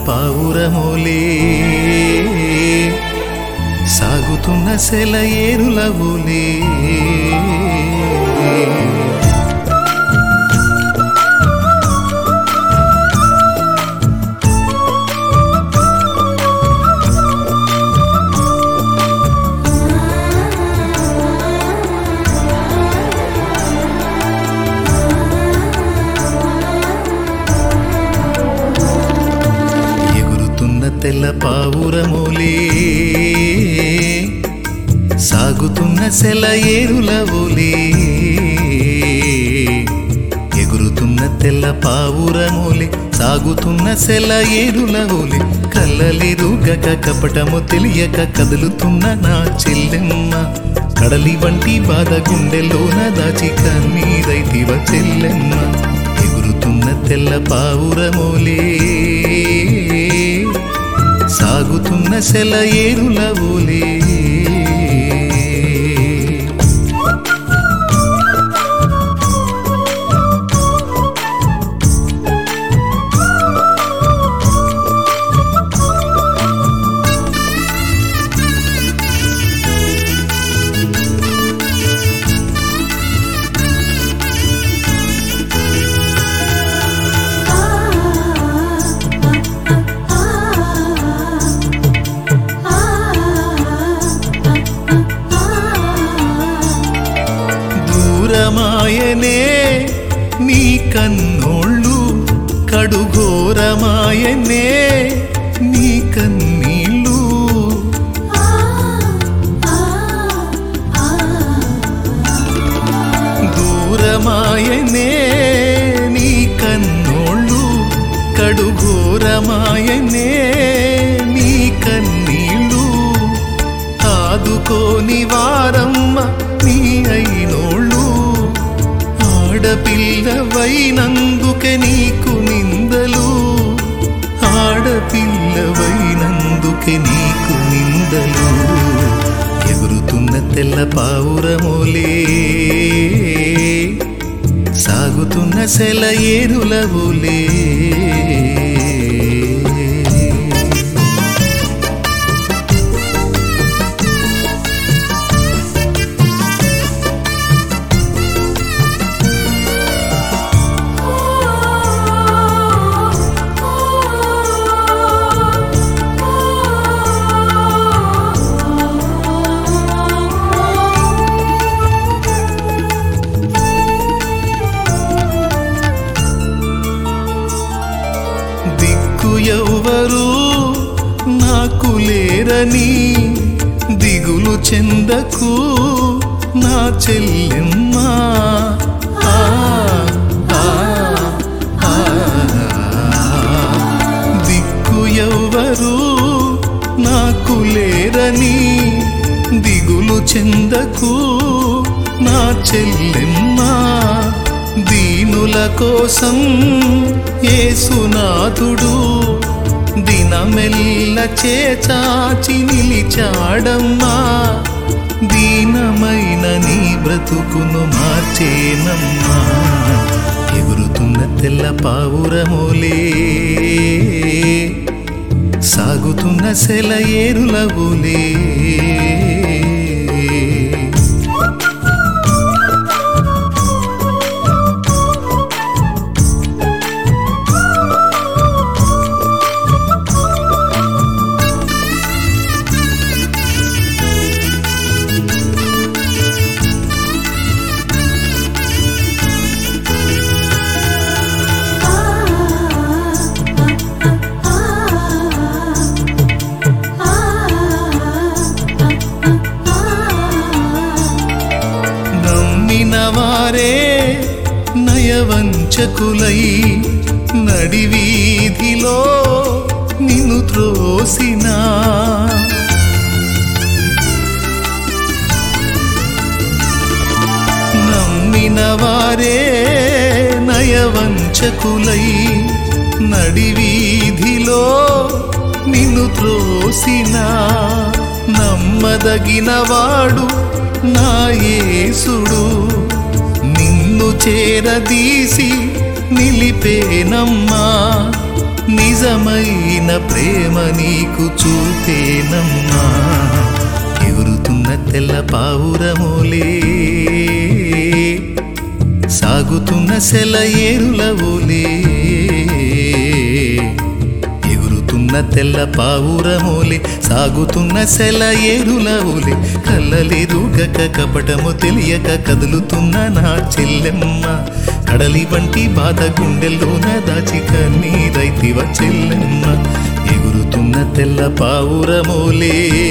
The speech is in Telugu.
పావురమోలే సాగుతున్న సెల ఏరులవులే ఎగురుతున్న తెల్ల పావురమోలే సాగుతున్న సెల ఏరులవులే ఎగురుతున్న తెల్ల పావురమోలే సాగుతున్న సెల ఏరులవులే కళ్ళలిరుగక కపటము తెలియక కదులుతున్న నా చెల్లెమ్మ కడలి వంటి బాధ గుండెలోన దాచి కన్నీరైతివ చెల్లెమ్మ ఎగురుతున్న తెల్ల పావురమోలే సాగుతున్న సెల ఏరుల ఓలే దూరమాయనే నీ కన్నోళ్ళు కడుఘోరమాయనే నీ కన్నీళ్ళు దూరమాయనే నీ కన్నోళ్ళు కడుఘోరమాయనే నీ కన్నీళ్ళు ఆదుకోని వారమ్మ నీ అయినోళ్ళు ఆడపిల్లవైనందుకే నీకు నిందలు ఆడపిల్లవైనందుకే నీకు నిందలు ఎగురుతున్న తెల్ల పావురమోలే సాగుతున్న సెల ఏరులవులే దిక్కు ఎవ్వరు నాకు లేరని దిగులు చెందకు నా చెల్లెమ్మ ఆ, ఆ, ఆ. దిక్కు ఎవ్వరు నాకు లేరని దిగులు చెందకు నా చెల్లెమ్మ దీనుల కోసం ఏసునాథుడు దినమెల్ల చేచాచి నిలిచాడమ్మా దీనమైన నీ బ్రతుకును మార్చేనమ్మా ఎగురుతున్న తెల్ల పావురమోలే సాగుతున్న సెల ఏరులవులే నమ్మిన వారే నయవంచకులై నడివీధిలో నిన్ను త్రోసినా నమ్మిన వారే నయవంచకులై నడివీధిలో నిన్ను త్రోసిన నమ్మదగిన వాడు నా యేసుడు నిన్ను చేరదీసి నిలిపేనమ్మా నీ నిజమైన ప్రేమ నీకు చూపేనమ్మా ఎగురుతున్న తెల్ల పావురమోలే సాగుతున్న సెల ఏరుల ఓలే ఎగురుతున్న తెల్ల పావురమోలే సాగుతున్న సెల ఏరుల ఓలే కళ్ళలేదుగక కపటము తెలియక కదులుతున్న నా చెల్లెమ్మ కడలి వంటి బాధ గుండెల్లోన దాచి కన్నీరైతివ చెల్లెమ్మ ఎగురుతున్న తెల్ల పావురమోలే